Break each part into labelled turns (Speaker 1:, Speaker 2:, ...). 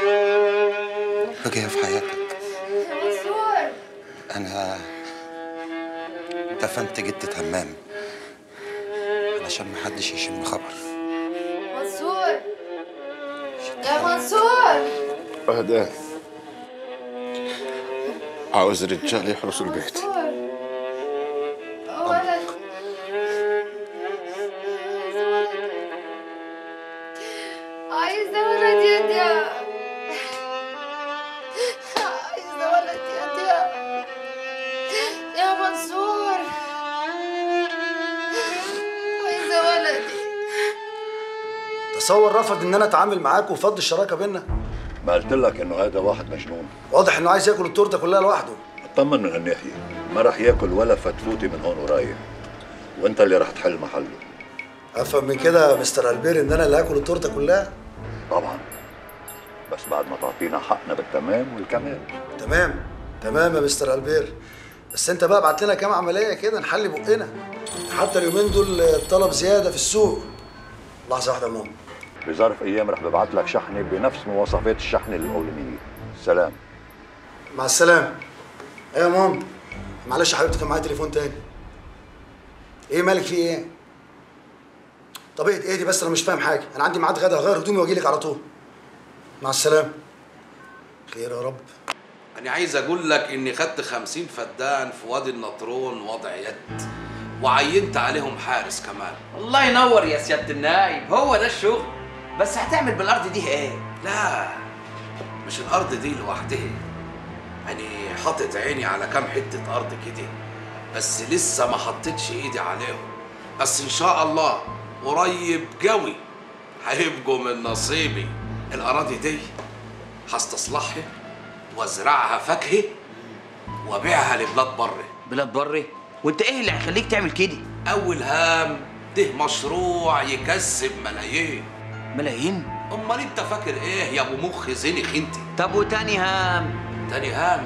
Speaker 1: بقية في حياتك
Speaker 2: يا منصور
Speaker 1: أنا دفنت جدة همام علشان محدش يشم خبر
Speaker 2: منصور يا منصور
Speaker 3: اهدى عاوز رجال يحرسوا البيت
Speaker 2: منصور ولد عايزة ولد يا ديا عايزة ولد يا ديا يا منصور عايزة ولدي
Speaker 4: تصور رفض ان انا اتعامل معاك وفض الشراكه بينا
Speaker 5: ما قلت لك انه هذا واحد مجنون
Speaker 4: واضح انه عايز ياكل التورته كلها لوحده
Speaker 5: اطمن من هالناحيه ما راح ياكل ولا فتفوتي من هون ورايح وانت اللي راح تحل محله
Speaker 4: افهم من كده يا مستر البير ان انا اللي هاكل التورته كلها
Speaker 5: طبعا بس بعد ما تعطينا حقنا بالتمام والكمال
Speaker 4: تمام تمام يا مستر البير بس انت بقى ابعت لنا كام عمليه كده نحل بقنا حتى اليومين دول الطلب زياده في السوق لحظه واحده يا ماما
Speaker 5: بظرف ايام رح ببعث لك شحنه بنفس مواصفات الشحنه الاولانيه سلام
Speaker 4: مع السلامه ايه يا ماما معلش يا حبيبتي كان معايا تليفون تاني ايه مالك في ايه طب ايه ايه دي بس انا مش فاهم حاجه انا عندي ميعاد غدا هغير هدومي واجي لك على طول مع السلامه خير يا رب
Speaker 6: أنا عايز أقول لك إني خدت خمسين فدان في وادي النطرون وضع يد وعينت عليهم حارس كمان
Speaker 7: الله ينور يا سياده النايب هو ده الشغل بس هتعمل بالارض دي ايه
Speaker 6: لا مش الأرض دي لوحدها أنا حاطط عيني على كام حتة أرض كده بس لسه ما حطيتش إيدي عليهم بس إن شاء الله قريب قوي هيبقوا من نصيبي الأراضي دي هستصلحها وازرعها فاكهة وابيعها لبلاد بره
Speaker 7: بلاد بره وانت ايه اللي هيخليك تعمل كده
Speaker 6: أول هام ده مشروع يكسب ملايين
Speaker 7: ملايين
Speaker 6: أمال أنت فاكر إيه يا أبو مخ زنخ أنت
Speaker 7: طب وتاني هام
Speaker 6: تاني هام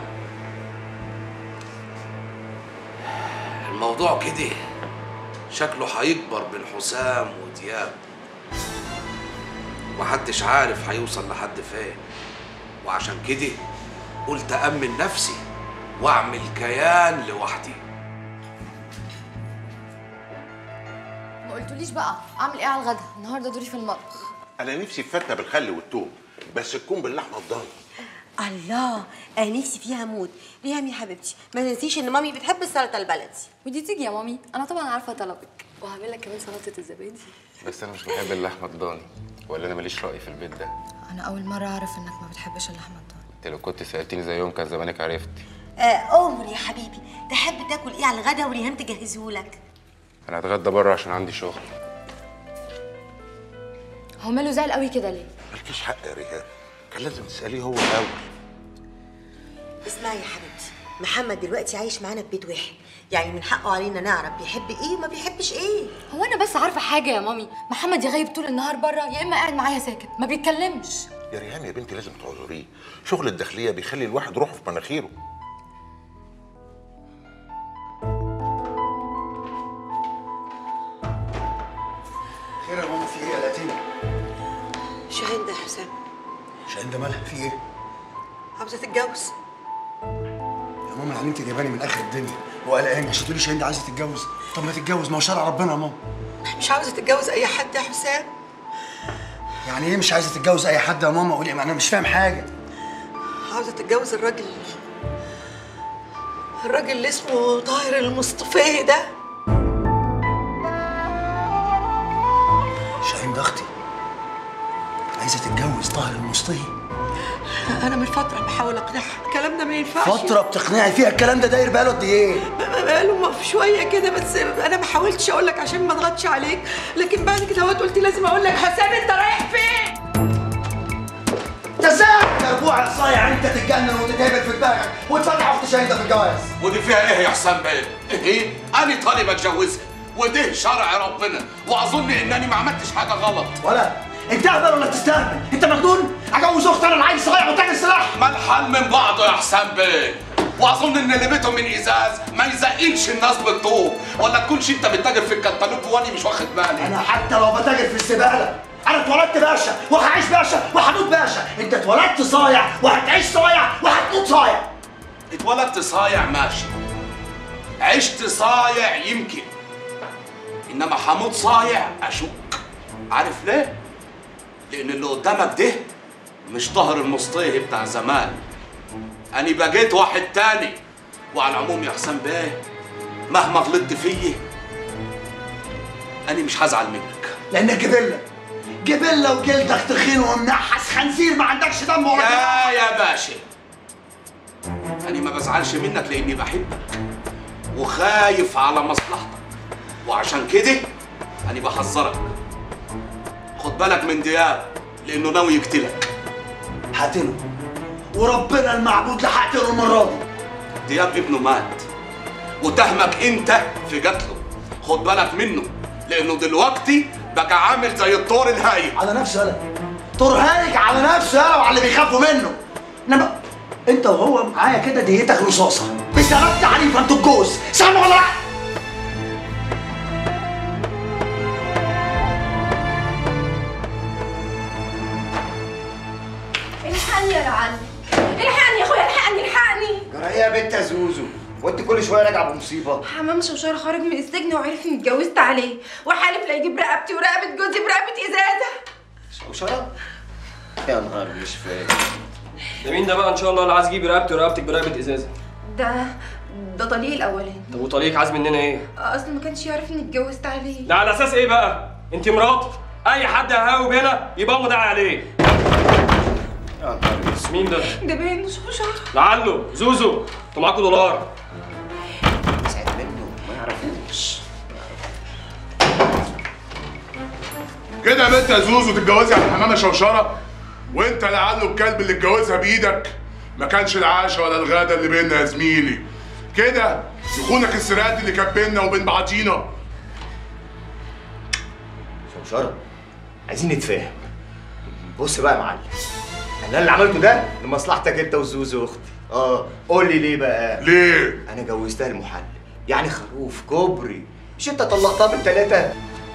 Speaker 6: الموضوع كده شكله هيكبر بين حسام ودياب محدش عارف هيوصل لحد فين وعشان كده قلت أأمن نفسي وأعمل كيان لوحدي
Speaker 2: ما قلتوليش بقى اعمل ايه على الغدا النهارده دوري في المطبخ
Speaker 3: انا نفسي في فتة بالخل والثوم بس تكون باللحمه الضاني
Speaker 8: الله انا نفسي فيها موت ريهام يا حبيبتي ما تنسيش ان مامي بتحب السلطه البلدي
Speaker 2: ودي تيجي يا مامي انا طبعا عارفه طلبك وهعمل لك كمان سلطه الزبادي
Speaker 9: بس انا مش بحب اللحمه الضاني ولا انا ماليش راي في البيت ده
Speaker 2: انا اول مره اعرف انك ما بتحبش اللحمه الضاني
Speaker 9: انت لو كنت سالتني زي يوم كان زمانك عرفت
Speaker 8: آه امر يا حبيبي تحب تاكل ايه على الغدا وريهام تجهزهولك
Speaker 9: انا هتغدى بره عشان عندي شغل
Speaker 2: هو ماله زعل قوي كده ليه
Speaker 3: مالكيش حق يا ريهام كان لازم تساليه هو الاول
Speaker 8: اسمعي يا حبيبتي محمد دلوقتي عايش معانا في بيت واحد يعني من حقه علينا نعرف بيحب ايه وما بيحبش ايه
Speaker 2: هو انا بس عارفه حاجه يا مامي محمد يا غايب طول النهار بره يا اما قاعد معايا ساكت ما بيتكلمش
Speaker 3: يا ريهام يا بنتي لازم تعذريه شغل الداخليه بيخلي الواحد روحه في مناخيره
Speaker 4: خير يا ماما في ايه يا لاتينا
Speaker 8: شاهين ده يا حسام
Speaker 4: شاهين ده مالها في ايه
Speaker 8: عاوزه تتجوز
Speaker 4: يا ماما يعني انت جايباني من اخر الدنيا وقلقاني عشان تقولي شاهين ده عايزه تتجوز طب ما تتجوز ما هو شرع ربنا يا ماما
Speaker 8: مش عاوزه تتجوز اي حد يا حسام
Speaker 4: يعني ايه مش عايزه تتجوز اي حد يا ماما قولي ما انا مش فاهم حاجه
Speaker 8: عاوزه تتجوز الراجل الراجل اللي اسمه طاهر المصطفى ده
Speaker 4: شاهين ده اختي عايزه تتجوز طاهر المصطهي
Speaker 8: انا من فتره بحاول اقنعها الكلام ده ما ينفعش
Speaker 4: فتره بتقنعي فيها الكلام ده داير بقاله قد ايه
Speaker 8: بقاله ما في شويه كده بس انا ما حاولتش اقول لك عشان ما اضغطش عليك لكن بعد كده هو قلت لازم اقول لك حسام انت رايح فين
Speaker 4: انت ازاي يا ربوع صايع انت تتجنن وتتهبل في دماغك وتفرح اخت شاهين ده في الجواز
Speaker 6: ودي فيها ايه يا حسام بيه؟ ايه؟ انا طالب اتجوزها وده شرع ربنا واظن انني ما عملتش حاجه غلط
Speaker 4: ولا انت اهبل ولا تستهبل انت مجنون اجوز اختي انا عيل صغير وتاجر سلاح
Speaker 6: ما الحال من بعضه يا حسام بيه واظن ان اللي بيته من ازاز ما يزقلش الناس بالطوب ولا تكونش انت بتتاجر في الكتالوج وانا مش واخد بالي
Speaker 4: انا حتى لو بتاجر في الزباله انا اتولدت باشا وهعيش باشا وهموت باشا انت اتولدت صايع وهتعيش صايع وهتموت صايع
Speaker 6: اتولدت صايع ماشي عشت صايع يمكن انما حموت صايع اشك عارف ليه لان اللي قدامك ده مش طاهر المصطيه بتاع زمان انا بقيت واحد تاني وعلى العموم يا حسام بيه مهما غلطت فيي انا مش هزعل منك
Speaker 4: لانك جبله جبله وجلدك تخين ومنحس خنزير ما عندكش دم ولا
Speaker 6: يا يا باشا أنا ما بزعلش منك لأني بحبك وخايف على مصلحتك وعشان كده أنا بحذرك خد بالك من دياب لأنه ناوي يقتلك
Speaker 4: هقتله وربنا المعبود لا هقتله المره دي
Speaker 6: دياب ابنه مات وتهمك أنت في قتله خد بالك منه لأنه دلوقتي بقى عامل زي الطور الهايل
Speaker 4: على نفسه يالا طور هايج على نفسه يالا وعلى اللي بيخافوا منه انما انت وهو معايا كده ديتك رصاصه بسلامتي عنيفه انتوا الجوز سامع ولا لا؟
Speaker 10: الحقني يا لعلي الحقني يا اخويا الحقني الحقني
Speaker 11: جرى ايه يا بنت يا زوزو وانت كل شويه راجعه بمصيبه
Speaker 10: حمام شوشار خرج من السجن وعرف اني اتجوزت عليه وحالف لا يجيب رقبتي ورقبه جوزي برقبه ازازه
Speaker 11: شوشره يا نهار مش فاهم
Speaker 12: ده مين ده بقى ان شاء الله اللي عايز يجيب رقبتي ورقبتك برقبه ازازه
Speaker 10: ده ده طليق الاولاني
Speaker 12: طب وطريقك عايز مننا ايه
Speaker 10: اصلا ما كانش يعرف اني اتجوزت عليه
Speaker 12: ده على اساس ايه بقى انت مراتي اي حد هيهاوب هنا يبقى مدعي عليه
Speaker 11: يا نهار
Speaker 12: مين ده
Speaker 10: ده باين شوشار
Speaker 12: لعله زوزو انتوا معاكوا دولار
Speaker 11: ساعد منه ما يعرفوش
Speaker 13: كده يا بنت يا زوزو تتجوزي على حمامه شوشره وانت لعله الكلب اللي اتجوزها بايدك ما كانش العشاء ولا الغدا اللي بينا يا زميلي كده يخونك السرقات اللي كانت بينا وبين بعضينا
Speaker 11: شوشره عايزين نتفاهم بص بقى يا معلم انا اللي عملته ده لمصلحتك انت وزوزو اختي اه قول لي ليه بقى
Speaker 13: ليه
Speaker 11: انا جوزتها المحلل يعني خروف كوبري مش انت طلقتها من ثلاثه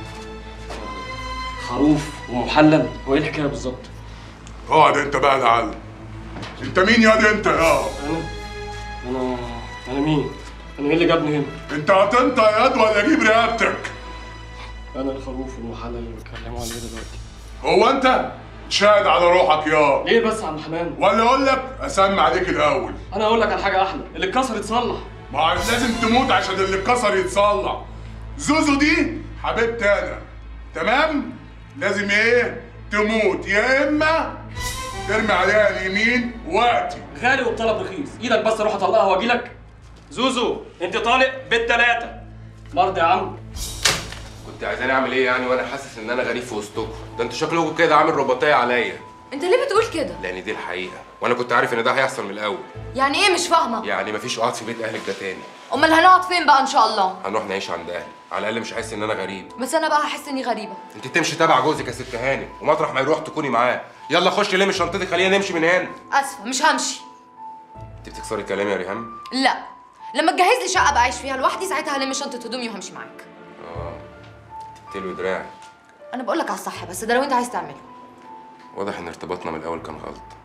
Speaker 12: خروف ومحلل هو ايه الحكايه بالظبط
Speaker 13: اقعد انت بقى لعل انت مين يا دي انت يا
Speaker 12: انا انا انا مين انا ايه اللي جابني هنا
Speaker 13: انت هتنطق يا ياد ولا اجيب رقبتك
Speaker 12: انا الخروف والمحلل اللي بيتكلموا عليه دلوقتي
Speaker 13: هو انت شاهد على روحك يا
Speaker 12: ليه بس يا عم حمام
Speaker 13: ولا اقول لك اسمع عليك الاول
Speaker 12: انا اقول لك على حاجه احلى اللي اتكسر يتصلح
Speaker 13: ما لازم تموت عشان اللي اتكسر يتصلح زوزو دي حبيبتي انا تمام لازم ايه تموت يا اما ترمي عليها اليمين وقتي
Speaker 12: غالي والطلب رخيص ايدك بس اروح اطلقها واجي لك زوزو انت طالق بالتلاته مرضى يا عم
Speaker 9: كنت عايزاني اعمل ايه يعني وانا حاسس ان انا غريب في وسطكم ده انتوا شكلكم كده عامل رباطيه عليا
Speaker 2: انت ليه بتقول كده
Speaker 9: لان دي الحقيقه وانا كنت عارف ان ده هيحصل من الاول
Speaker 2: يعني ايه مش فاهمه
Speaker 9: يعني مفيش قعد في بيت اهلك ده تاني
Speaker 2: امال هنقعد فين بقى ان شاء الله
Speaker 9: هنروح نعيش عند اهلي على الاقل مش هحس ان انا غريب
Speaker 2: بس انا بقى هحس اني غريبه
Speaker 9: انت تمشي تبع جوزك يا ست هانم ومطرح ما يروح تكوني معاه يلا خش لم شنطتك خلينا نمشي من هنا
Speaker 2: اسفه مش همشي
Speaker 9: انت بتكسري كلامي يا ريهام
Speaker 2: لا لما تجهز لي شقه بقى اعيش فيها لوحدي ساعتها هلم شنطه هدومي وهمشي معاك
Speaker 9: اه تلوي دراعي
Speaker 2: انا بقول لك على الصح بس ده لو انت عايز تعمله
Speaker 9: واضح ان ارتباطنا من الاول كان غلط